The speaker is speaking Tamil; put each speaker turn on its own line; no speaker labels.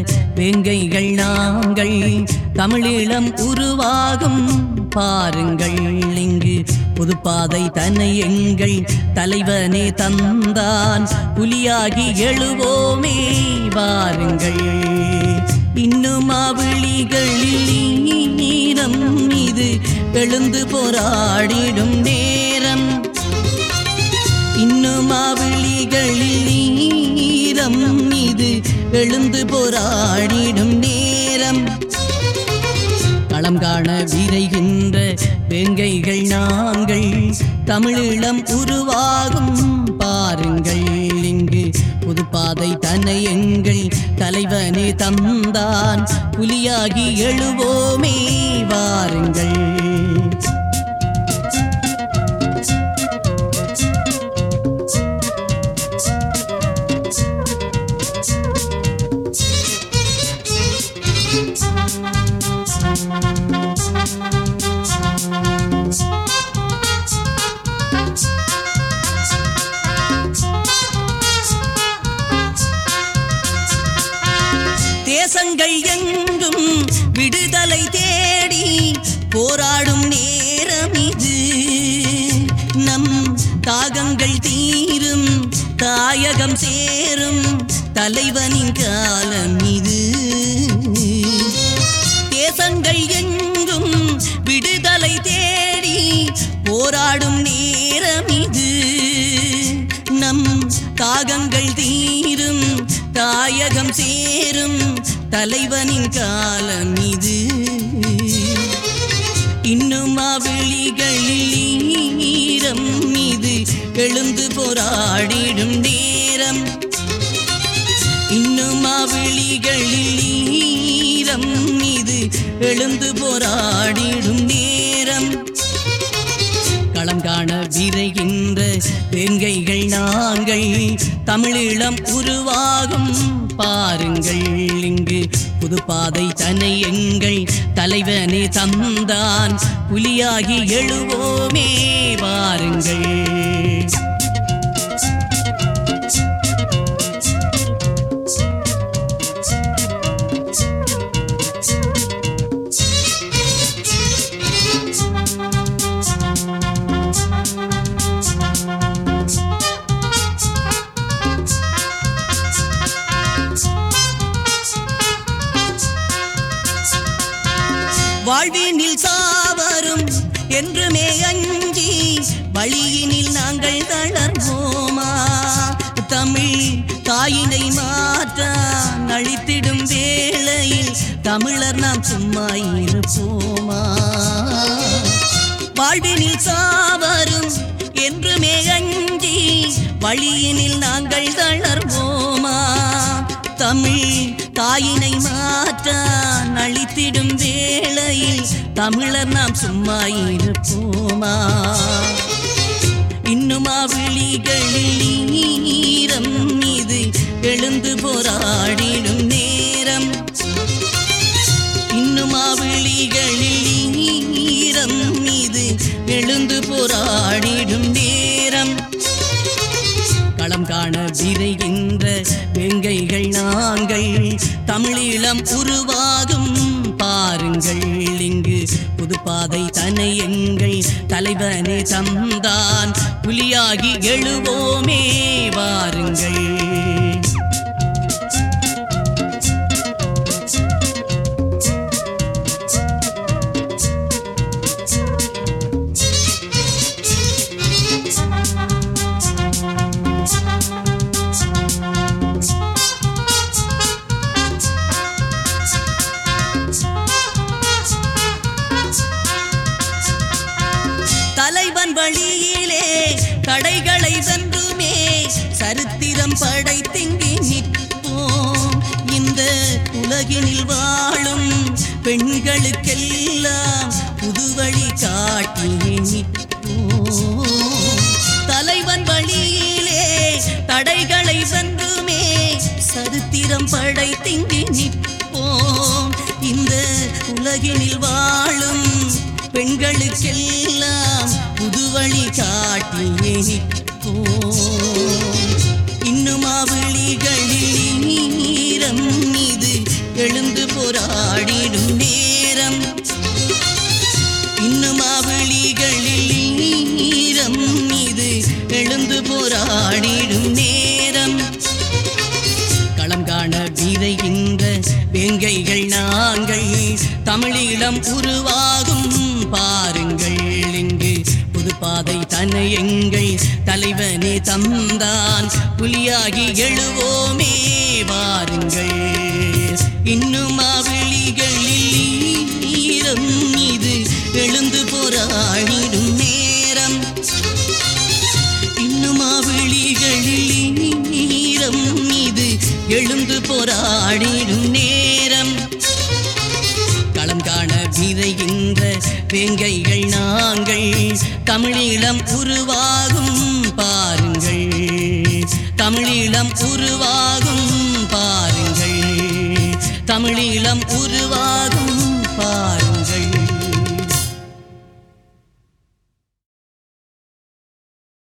வேங்கைகள் நாங்கள் தமிழீழம் உருவாகும் பாருங்கள் இங்கு புதுப்பாதை தன்னை எங்கள் தலைவனே தந்தான் புலியாகி எழுவோமே வாருங்கள் இன்னும் அவிழிகளில் நீரம் இது எழுந்து போராடிடும் நேரம் இன்னும் அவிழிகளில் நீரம் இது எழுந்து போராடிடும் நேரம் களம் காண விரைகின்ற வேங்கைகள் நாங்கள் தமிழீழம் உருவாகும் பாருங்கள் இங்கு புதுப்பாதை தன்னை எங்கள் தலைவனே தந்தான் புலியாகி எழுவோமே வாருங்கள் தேசங்கள் எங்கும் விடுதலை தேடி போராடும் நேரம் இது நம் தாகங்கள் தீரும் தாயகம் சேரும் தலைவனின் காலம் இது தேசங்கள் எங்கும் விடுதலை தேடி போராடும் நேரம் இது நம் தாகங்கள் தீரும் தாயகம் சேரும் தலைவனின் காலம் இது இன்னும் அவிழிகளில் ஈரம் இது எழுந்து போராடிடும் நேரம் இன்னும் அவிழிகளில் ஈரம் இது எழுந்து போராடிடும் நேரம் களம் காண விரைகின்ற வேங்கைகள் நாங்கள் தமிழீழம் உருவாகும் பாருங்கள் இங்கு புதுப்பாதை தன்னை எங்கள் தலைவனே தந்தான் புலியாகி எழுவோமே வாருங்கள் வாழ்வினில் சாவரும் என்றுமே அஞ்சி வழியினில் நாங்கள் தளர்வோமா தமிழ் தாயினை மாற்ற அழித்திடும் வேளையில் தமிழர் நாம் சும்மா இருப்போமா வாழ்வினில் சாவரும் என்றுமே அஞ்சி வழியினில் நாங்கள் தளர்வோமா தமிழ் தாயினை மாற்ற அழித்திடும் வேளையில் தமிழர் நாம் சும்மா இருப்போமா இன்னும் அவிழிகளில் ஈரம் இது எழுந்து போராடிடும் நேரம் இன்னும் அவிழிகளில் ஈரம் இது எழுந்து போராடிடும் நேரம் களம் காண விரைகின்ற வெங்கைகள் நாங்கள் தமிழீழம் உருவாகும் பாருங்கள் இங்கு புதுப்பாதை தன்னை எங்கள் தலைவனே தந்தான் புலியாகி எழுவோமே வாருங்கள் தலைவன் வழியிலே தடைகளை வென்றுமே சரித்திரம் படைத்திங்கி நிற்போம் இந்த உலகினில் வாழும் பெண்களுக்கெல்லாம் புது வழி காட்டி நிற்போம் தலைவன் வழியிலே தடைகளை வென்றுமே சரித்திரம் படைத்திங்கி நிற்போம் இந்த உலகினில் வாழும் பெண்களுக்கெல்லாம் புது வழி காட்டியே நிற்போம் இன்னும் அவிழிகளில் ஈரம் இது எழுந்து போராடிடும் நேரம் இன்னும் அவளிகளில் ஈரம் இது எழுந்து போராடிடும் நேரம் களம் காண விரைகின்ற வேங்கைகள் நாங்கள் தமிழீழம் உருவாகும் பாருங்கள் இங்கு புதுப்பாதை தன்னை எங்கள் தலைவனே தந்தான் புலியாகி எழுவோமே வாருங்கள் இன்னும் அவிழிகளில் ஈரம் இது எழுந்து போராடிடும் நேரம் இன்னும் அவிழிகளில் ஈரம் இது எழுந்து போராடிடும் நேரம் களம் காண விரைகின்ற வேங்கைகள் நாங்கள் தமிழீழம் உருவாகும் பாருங்கள் தமிழீழம் உருவாகும் பாருங்கள் தமிழீழம் உருவாகும்